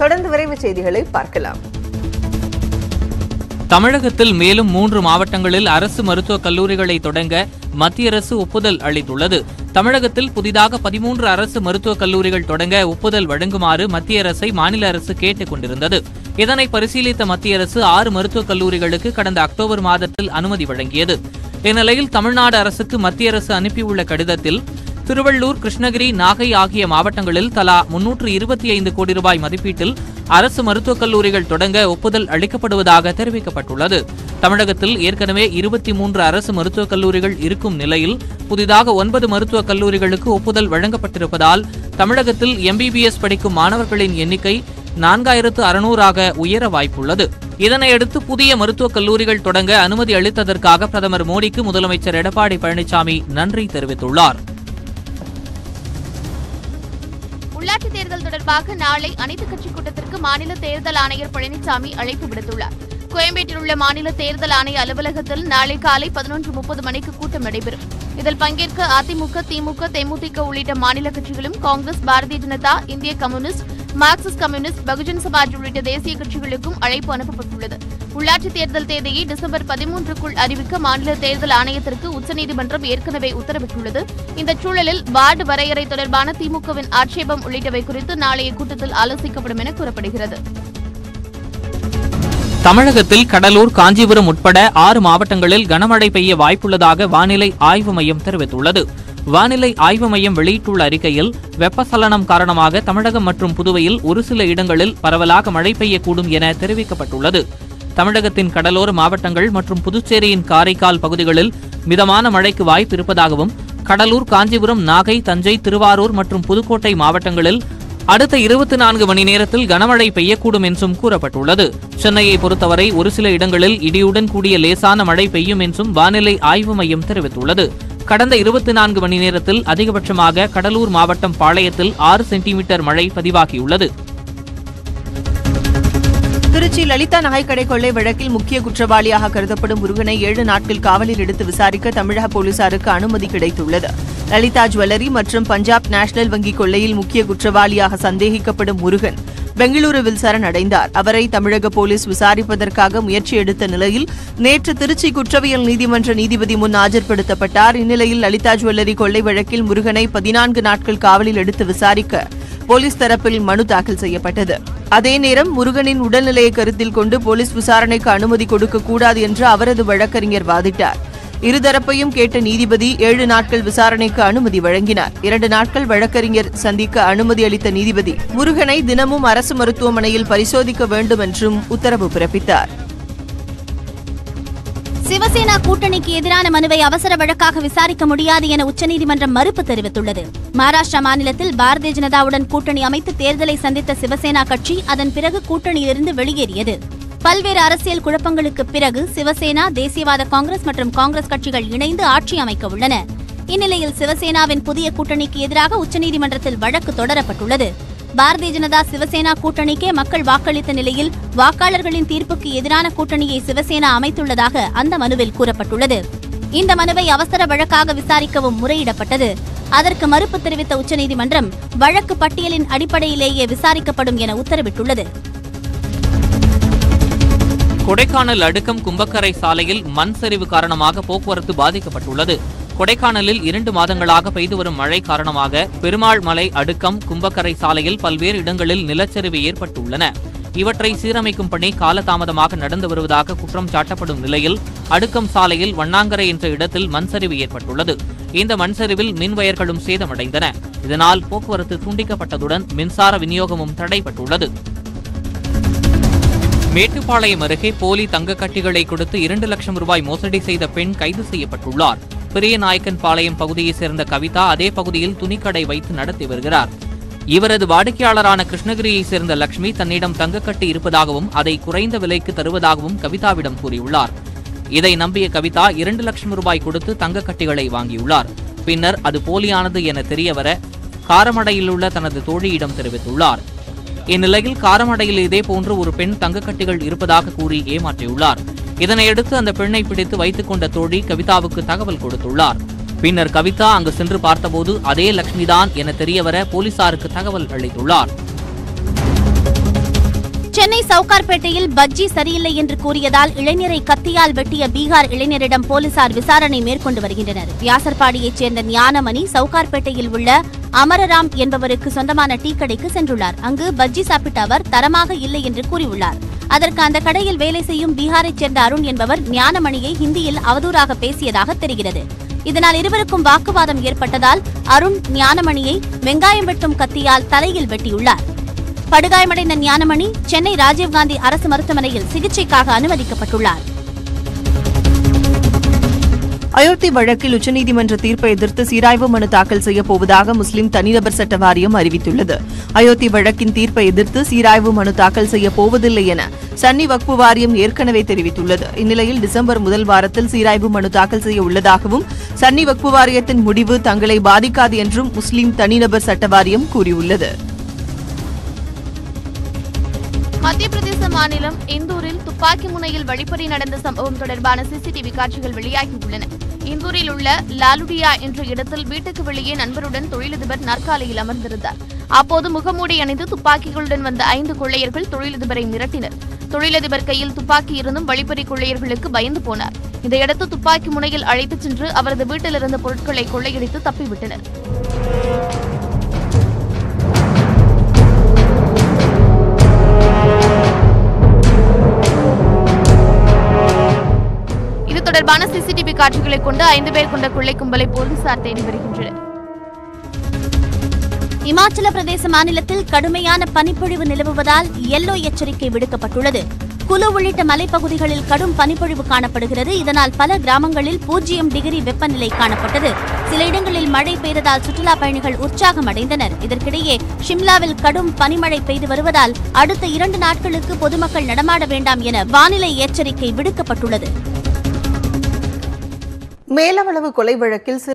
தொடர்ந்து விரைவு செய்திகளை பார்க்கலாம் தமிழகத்தில் மேலும் மூன்று மாவட்டங்களில் அரசு மருத்துவக் கல்லூரிகளை தொடங்க மத்திய அரசு ஒப்புதல் அளித்துள்ளது தமிழகத்தில் புதிதாக பதிமூன்று அரசு மருத்துவக் கல்லூரிகள் தொடங்க ஒப்புதல் வழங்குமாறு மத்திய அரசை மாநில அரசு கேட்டுக் கொண்டிருந்தது இதனை பரிசீலித்த மத்திய அரசு ஆறு மருத்துவக் கல்லூரிகளுக்கு கடந்த அக்டோபர் மாதத்தில் அனுமதி வழங்கியது இந்நிலையில் தமிழ்நாடு அரசுக்கு மத்திய அரசு அனுப்பியுள்ள கடிதத்தில் திருவள்ளூர் கிருஷ்ணகிரி நாகை ஆகிய மாவட்டங்களில் தலா முன்னூற்று இருபத்தி ஐந்து கோடி ரூபாய் மதிப்பீட்டில் அரசு மருத்துவக் கல்லூரிகள் தொடங்க ஒப்புதல் அளிக்கப்படுவதாக தெரிவிக்கப்பட்டுள்ளது தமிழகத்தில் ஏற்கனவே இருபத்தி மூன்று அரசு மருத்துவக் கல்லூரிகள் இருக்கும் நிலையில் புதிதாக ஒன்பது மருத்துவக் கல்லூரிகளுக்கு ஒப்புதல் வழங்கப்பட்டிருப்பதால் தமிழகத்தில் எம்பிபிஎஸ் படிக்கும் மாணவர்களின் எண்ணிக்கை நான்காயிரத்து அறுநூறாக உயர வாய்ப்புள்ளது இதனையடுத்து புதிய மருத்துவக் கல்லூரிகள் தொடங்க அனுமதி அளித்ததற்காக பிரதமர் மோடிக்கு முதலமைச்சர் எடப்பாடி பழனிசாமி நன்றி தெரிவித்துள்ளார் உள்ளாட்சித் தேர்தல் தொடர்பாக நாளை அனைத்துக் கட்சி கூட்டத்திற்கு மாநில தேர்தல் ஆணையர் பழனிசாமி அழைப்பு விடுத்துள்ளார் கோயம்பேட்டில் உள்ள மாநில தேர்தல் ஆணைய அலுவலகத்தில் நாளை காலை பதினொன்று முப்பது மணிக்கு கூட்டம் நடைபெறும் இதில் பங்கேற்க அதிமுக திமுக தேமுதிக உள்ளிட்ட மாநில கட்சிகளும் காங்கிரஸ் பாரதிய ஜனதா இந்திய communist Marxist communist Bahujan Samaj உள்ளிட்ட தேசிய கட்சிகளுக்கும் அழைப்பு அனுப்பப்பட்டுள்ளது உள்ளாட்சித் தேர்தல் தேதியை டிசம்பர் பதிமூன்றுக்குள் அறிவிக்க மாநில தேர்தல் ஆணையத்திற்கு உச்சநீதிமன்றம் ஏற்கனவே உத்தரவிட்டுள்ளது இந்த சூழலில் வார்டு வரையறை தொடர்பான திமுகவின் ஆட்சேபம் உள்ளிட்டவை குறித்து நாளைய கூட்டத்தில் ஆலோசிக்கப்படும் என கூறப்படுகிறது தமிழகத்தில் கடலூர் காஞ்சிபுரம் உட்பட ஆறு மாவட்டங்களில் கனமழை பெய்ய வாய்ப்புள்ளதாக வானிலை ஆய்வு மையம் தெரிவித்துள்ளது வானிலை ஆய்வு மையம் வெளியிட்டுள்ள அறிக்கையில் வெப்பசலனம் காரணமாக தமிழகம் மற்றும் புதுவையில் ஒரு சில இடங்களில் பரவலாக மழை பெய்யக்கூடும் என தெரிவிக்கப்பட்டுள்ளது தமிழகத்தின் கடலோர மாவட்டங்கள் மற்றும் புதுச்சேரியின் காரைக்கால் பகுதிகளில் மிதமான மழைக்கு வாய்ப்பு இருப்பதாகவும் கடலூர் காஞ்சிபுரம் நாகை தஞ்சை திருவாரூர் மற்றும் புதுக்கோட்டை மாவட்டங்களில் அடுத்த இருபத்தி நான்கு மணி நேரத்தில் கனமழை பெய்யக்கூடும் என்றும் கூறப்பட்டுள்ளது சென்னையை பொறுத்தவரை ஒரு சில இடங்களில் இடியுடன் கூடிய லேசான மழை பெய்யும் என்றும் வானிலை ஆய்வு மையம் தெரிவித்துள்ளது கடந்த இருபத்தி நான்கு மணி நேரத்தில் அதிகபட்சமாக கடலூர் மாவட்டம் பாளையத்தில் ஆறு சென்டிமீட்டர் மழை பதிவாகியுள்ளது திருச்சி லலிதா நகைக்கடை கொள்ளை வழக்கில் முக்கிய குற்றவாளியாக கருதப்படும் முருகனை ஏழு நாட்கள் காவலில் எடுத்து விசாரிக்க தமிழக போலீசாருக்கு அனுமதி கிடைத்துள்ளது லலிதா ஜுவல்லரி மற்றும் பஞ்சாப் நேஷனல் வங்கி கொள்ளையில் முக்கிய குற்றவாளியாக சந்தேகிக்கப்படும் முருகன் பெங்களூருவில் சரணடைந்தார் அவரை தமிழக போலீஸ் விசாரிப்பதற்காக முயற்சி எடுத்த நிலையில் நேற்று திருச்சி குற்றவியல் நீதிமன்ற நீதிபதி முன் ஆஜர்படுத்தப்பட்டார் இந்நிலையில் லலிதா ஜுவல்லரி கொள்ளை வழக்கில் முருகனை பதினான்கு நாட்கள் காவலில் எடுத்து விசாரிக்க போலீஸ் தரப்பில் மனு தாக்கல் செய்யப்பட்டது அதே நேரம் முருகனின் உடல்நிலையை கருத்தில் கொண்டு போலீஸ் விசாரணைக்கு அனுமதி கொடுக்க கூடாது என்று அவரது வழக்கறிஞர் வாதிட்டார் இருதரப்பையும் கேட்ட நீதிபதி ஏழு நாட்கள் விசாரணைக்கு அனுமதி வழங்கினார் இரண்டு நாட்கள் வழக்கறிஞர் சந்திக்க அனுமதி அளித்த நீதிபதி முருகனை தினமும் அரசு மருத்துவமனையில் பரிசோதிக்க வேண்டும் என்றும் உத்தரவு பிறப்பித்தார் சிவசேனா கூட்டணிக்கு எதிரான மனுவை அவசர வழக்காக விசாரிக்க முடியாது என உச்சநீதிமன்றம் மறுப்பு தெரிவித்துள்ளது மகாராஷ்டிரா மாநிலத்தில் பாரதிய ஜனதாவுடன் கூட்டணி அமைத்து தேர்தலை சந்தித்த சிவசேனா கட்சி அதன் பிறகு கூட்டணியிலிருந்து வெளியேறியது பல்வேறு அரசியல் குழப்பங்களுக்கு பிறகு சிவசேனா தேசியவாத காங்கிரஸ் மற்றும் காங்கிரஸ் கட்சிகள் இணைந்து ஆட்சி அமைக்க உள்ளன இந்நிலையில் சிவசேனாவின் புதிய கூட்டணிக்கு எதிராக உச்சநீதிமன்றத்தில் வழக்கு தொடரப்பட்டுள்ளது பாரதிய ஜனதா சிவசேனா கூட்டணிக்கே மக்கள் வாக்களித்த நிலையில் வாக்காளர்களின் தீர்ப்புக்கு எதிரான கூட்டணியை சிவசேனா அமைத்துள்ளதாக அந்த மனுவில் கூறப்பட்டுள்ளது இந்த மனுவை அவசர வழக்காக விசாரிக்கவும் முறையிடப்பட்டது அதற்கு மறுப்பு தெரிவித்த உச்சநீதிமன்றம் வழக்கு பட்டியலின் அடிப்படையிலேயே விசாரிக்கப்படும் என உத்தரவிட்டுள்ளது கொடைக்கானல் அடுக்கம் கும்பக்கரை சாலையில் மண் சரிவு காரணமாக போக்குவரத்து பாதிக்கப்பட்டுள்ளது கொடைக்கானலில் இரண்டு மாதங்களாக பெய்து வரும் மழை காரணமாக பெருமாள் மலை அடுக்கம் கும்பக்கரை சாலையில் பல்வேறு இடங்களில் நிலச்சரிவு ஏற்பட்டுள்ளன இவற்றை சீரமைக்கும் பணி காலதாமதமாக நடந்து வருவதாக குற்றம் சாட்டப்படும் நிலையில் அடுக்கம் சாலையில் வண்ணாங்கரை என்ற இடத்தில் மண்சரிவு ஏற்பட்டுள்ளது இந்த மண்சரிவில் மின் வயர்களும் சேதமடைந்தன இதனால் போக்குவரத்து துண்டிக்கப்பட்டதுடன் மின்சார விநியோகமும் தடைப்பட்டுள்ளது மேட்டுப்பாளையம் அருகே போலி தங்க கட்டிகளை கொடுத்து இரண்டு லட்சம் ரூபாய் மோசடி செய்த பெண் கைது செய்யப்பட்டுள்ளார் பெரியநாயக்கன் பாளையம் பகுதியைச் சேர்ந்த கவிதா அதே பகுதியில் துணிக்கடை வைத்து நடத்தி வருகிறார் இவரது வாடிக்கையாளரான கிருஷ்ணகிரியைச் சேர்ந்த லட்சுமி தன்னிடம் தங்கக்கட்டி இருப்பதாகவும் அதை குறைந்த விலைக்கு தருவதாகவும் கவிதாவிடம் கூறியுள்ளார் இதை நம்பிய கவிதா இரண்டு லட்சம் ரூபாய் கொடுத்து தங்கக்கட்டிகளை வாங்கியுள்ளார் பின்னர் அது போலியானது என தெரியவர காரமடையிலுள்ள தனது தோழியிடம் தெரிவித்துள்ளார் இந்நிலையில் காரமடையில் இதேபோன்று ஒரு பெண் தங்கக்கட்டிகள் இருப்பதாக கூறி ஏமாற்றியுள்ளார் இதனையடுத்து அந்த பெண்ணை பிடித்து வைத்துக் கொண்ட தோழி கவிதாவுக்கு தகவல் கொடுத்துள்ளார் பின்னர் கவிதா அங்கு சென்று பார்த்தபோது அதே லட்சுமிதான் என தெரியவர போலீசாருக்கு தகவல் அளித்துள்ளார் சென்னை சவுகார்பேட்டையில் பஜ்ஜி சரியில்லை என்று கூறியதால் இளைஞரை கத்தியால் வெட்டிய பீகார் இளைஞரிடம் போலீசார் விசாரணை மேற்கொண்டு வருகின்றனர் வியாசர்பாடியைச் சேர்ந்த ஞானமணி சவுகார்பேட்டையில் உள்ள அமரராம் என்பவருக்கு சொந்தமான டீ கடைக்கு சென்றுள்ளார் அங்கு பஜ்ஜி சாப்பிட்ட அவர் தரமாக இல்லை என்று கூறியுள்ளார் அதற்கு அந்த கடையில் வேலை செய்யும் பீகாரைச் சேர்ந்த அருண் என்பவர் ஞானமணியை ஹிந்தியில் அவதூறாக பேசியதாக தெரிகிறது இதனால் இருவருக்கும் வாக்குவாதம் ஏற்பட்டதால் அருண் ஞானமணியை வெங்காயம் வெட்டும் கத்தியால் தலையில் வெட்டியுள்ளார் படுகாயமடைந்த ஞானமணி சென்னை ராஜீவ்காந்தி அரசு மருத்துவமனையில் சிகிச்சைக்காக அனுமதிக்கப்பட்டுள்ளார் அயோத்தி வழக்கில் உச்சநீதிமன்ற தீர்ப்பை எதிர்த்து சீராய்வு மனு தாக்கல் செய்யப் போவதாக முஸ்லிம் தனிநபர் சட்ட வாரியம் அறிவித்துள்ளது அயோத்தி வழக்கின் தீர்ப்பை எதிர்த்து சீராய்வு மனு தாக்கல் செய்யப் போவதில்லை என சன்னி வக்பு வாரியம் ஏற்கனவே தெரிவித்துள்ளது இந்நிலையில் டிசம்பர் முதல் வாரத்தில் சீராய்வு மனு தாக்கல் செய்ய உள்ளதாகவும் சன்னி வக்பு வாரியத்தின் முடிவு தங்களை பாதிக்காது என்றும் முஸ்லிம் தனிநபர் சட்ட வாரியம் கூறியுள்ளது மத்திய பிரதேச மாநிலம் இந்தூரில் துப்பாக்கி முனையில் வழிப்பறி நடந்த சம்பவம் தொடர்பான சிசிடிவி காட்சிகள் வெளியாகியுள்ளன இந்தூரில் உள்ள லாலுடியா என்ற இடத்தில் வீட்டுக்கு வெளியே நண்பருடன் தொழிலதிபர் நாற்காலியில் அமர்ந்திருந்தார் அப்போது முகமூடி அணிந்து துப்பாக்கிகளுடன் வந்த ஐந்து கொள்ளையர்கள் தொழிலதிபரை மிரட்டினர் தொழிலதிபர் கையில் துப்பாக்கி இருந்தும் வழிப்பறி கொள்ளையர்களுக்கு பயந்து போனார் இதையடுத்து துப்பாக்கி முனையில் அழைத்துச் சென்று அவரது வீட்டில் இருந்த பொருட்களை கொள்ளையடித்து தப்பிவிட்டனர் இது தொடர்பான சிசிடிவி காட்சிகளை கொண்டு ஐந்து பேர் கொண்ட கொள்ளை கும்பலை போலீசார் தேடி வருகின்றனர் இமாச்சல பிரதேச மாநிலத்தில் கடுமையான பனிப்பொழிவு நிலவுவதால் எல்லோ எச்சரிக்கை விடுக்கப்பட்டுள்ளது குலு உள்ளிட்ட மலைப்பகுதிகளில் கடும் பனிப்பொழிவு காணப்படுகிறது இதனால் பல கிராமங்களில் பூஜ்ஜியம் டிகிரி வெப்பநிலை காணப்பட்டது சில இடங்களில் மழை பெய்ததால் சுற்றுலா பயணிகள் உற்சாகம் அடைந்தனர் இதற்கிடையே ஷிம்லாவில் கடும் பனிமழை பெய்து வருவதால் அடுத்த இரண்டு நாட்களுக்கு பொதுமக்கள் நடமாட வேண்டாம் என வானிலை எச்சரிக்கை விடுக்கப்பட்டுள்ளது மேலவளவு கொலை வழக்கில்